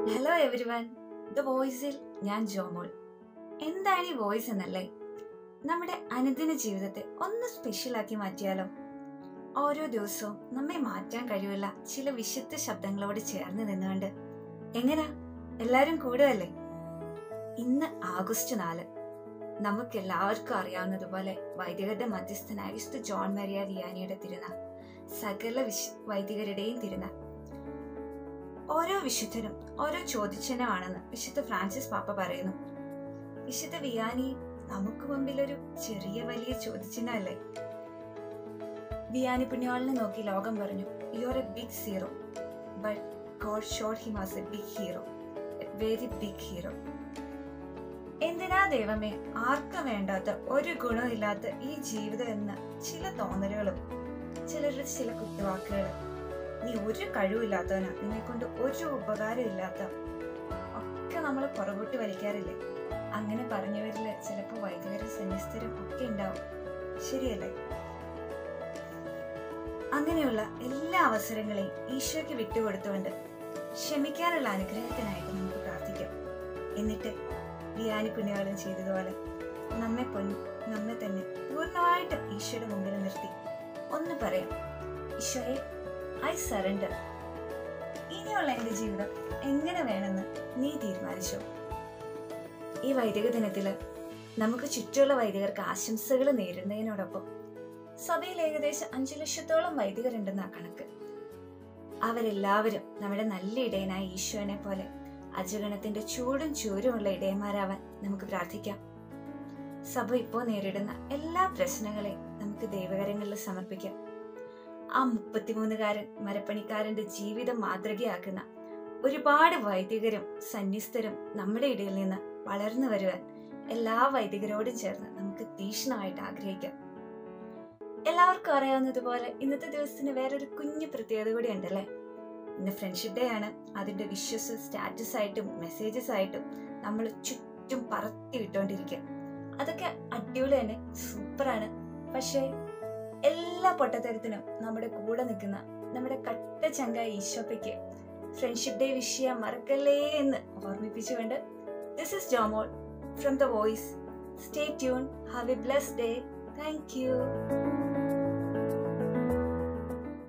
hello everyone the വോയിസിൽ ഞാൻ ജോമോൾ എന്താണ് ഈ വോയിസ് എന്നല്ലേ നമ്മുടെ അനുദിന ജീവിതത്തെ ഒന്ന് സ്പെഷ്യലാക്കി മാറ്റിയാലോ ഓരോ ദിവസവും നമ്മെ മാറ്റാൻ കഴിവുള്ള ചില വിശുദ്ധ ശബ്ദങ്ങളോട് ചേർന്ന് നിന്നുകൊണ്ട് എങ്ങനാ എല്ലാരും കൂടുകയല്ലേ ഇന്ന് ആഗസ്റ്റ് നാല് നമുക്ക് എല്ലാവർക്കും അറിയാവുന്നതുപോലെ വൈദികരുടെ മധ്യസ്ഥനായ വിശുദ്ധ ജോൺ മരിയ വിയാനിയുടെ തിരുനാൾ സകല വിശ് വൈദികരുടെയും തിരുനാൾ ഓരോ വിശുദ്ധനും ഓരോ ചോദ്യചിഹ്നമാണെന്ന് വിശുദ്ധ ഫ്രാൻസിസ് പാപ്പ പറയുന്നു വിശുദ്ധ വിയാനി നമുക്ക് മുമ്പിൽ ഒരു ചെറിയ വലിയ ചോദ്യചിഹ്നമല്ലേ വിയാനി പുണ്യാളിനെ നോക്കി ലോകം പറഞ്ഞു you are a big zero but God showed him as a big hero a very big hero എന്തിനാ ദൈവമേ ആർക്കും വേണ്ടാത്ത ഒരു ഗുണവും ഇല്ലാത്ത ഈ ജീവിതം എന്ന ചില തോന്നലുകളും ചിലരുടെ ചില കുത്തുവാക്കുകളും നീ ഒരു കഴിവില്ലാത്തവനാ നിന്നെ കൊണ്ട് ഒരു ഉപകാരം ഇല്ലാത്ത ഒക്കെ നമ്മൾ പുറകോട്ട് വലിക്കാറില്ലേ അങ്ങനെ പറഞ്ഞവരില് ചിലപ്പോൾ വൈദികരും സന്യസ്തരും ഒക്കെ ഉണ്ടാവും ശരിയല്ലേ അങ്ങനെയുള്ള എല്ലാ അവസരങ്ങളെയും ഈശോയ്ക്ക് വിട്ടുകൊടുത്തുകൊണ്ട് ക്ഷമിക്കാനുള്ള അനുഗ്രഹത്തിനായിട്ട് നമുക്ക് പ്രാർത്ഥിക്കാം എന്നിട്ട് വിയാനി പുണ്യകാലം ചെയ്തതുപോലെ നമ്മെ പൊന്ന് നമ്മെ തന്നെ പൂർണ്ണമായിട്ടും ഈശോയുടെ മുമ്പിൽ നിർത്തി ഒന്ന് പറയാം ഈശോയെ ഐ സറണ്ടർ ഇനിയുള്ള എന്റെ ജീവിതം എങ്ങനെ വേണമെന്ന് നീ തീരുമാനിച്ചോ ഈ വൈദിക ദിനത്തില് നമുക്ക് ചുറ്റുമുള്ള വൈദികർക്ക് ആശംസകൾ നേരുന്നതിനോടൊപ്പം സഭയിൽ ഏകദേശം അഞ്ചു ലക്ഷത്തോളം വൈദികരുണ്ടെന്ന കണക്ക് അവരെല്ലാവരും നമ്മുടെ നല്ല ഇടയനായ ഈശോനെ പോലെ അജഗണത്തിന്റെ ചൂടും ചൂരുമുള്ള ഇടയന്മാരാവാൻ നമുക്ക് പ്രാർത്ഥിക്കാം സഭ ഇപ്പോൾ നേരിടുന്ന എല്ലാ പ്രശ്നങ്ങളെയും നമുക്ക് ദൈവകരങ്ങളിൽ സമർപ്പിക്കാം ആ മുപ്പത്തിമൂന്നുകാരൻ മരപ്പണിക്കാരന്റെ ജീവിതം മാതൃകയാക്കുന്ന ഒരുപാട് വൈദികരും സന്യസ്തരും നമ്മുടെ ഇടയിൽ നിന്ന് വളർന്നു വരുവാൻ എല്ലാ വൈദികരോടും ചേർന്ന് നമുക്ക് തീക്ഷ്ണമായിട്ട് ആഗ്രഹിക്കാം എല്ലാവർക്കും അറിയാവുന്നതുപോലെ ഇന്നത്തെ ദിവസത്തിന് വേറൊരു കുഞ്ഞു പ്രത്യേകത കൂടി ഉണ്ടല്ലേ ഇന്ന് ഫ്രണ്ട്ഷിപ്പ് ഡേ ആണ് അതിന്റെ വിശ്വസ് സ്റ്റാറ്റസ് ആയിട്ടും മെസ്സേജസ് ആയിട്ടും നമ്മൾ ചുറ്റും പറത്തി വിട്ടോണ്ടിരിക്കുക അതൊക്കെ അടിപൊളി തന്നെ സൂപ്പറാണ് പക്ഷേ എല്ലാ പൊട്ടത്തരത്തിനും നമ്മുടെ കൂടെ നിൽക്കുന്ന നമ്മുടെ കട്ട ചങ്കായ ഈശോപ്പയ്ക്ക് ഫ്രണ്ട്ഷിപ്പ് ഡേ വിഷയം മറക്കല്ലേ എന്ന് ഓർമ്മിപ്പിച്ചുകൊണ്ട് this is Jomol from the voice stay tuned have a blessed day thank U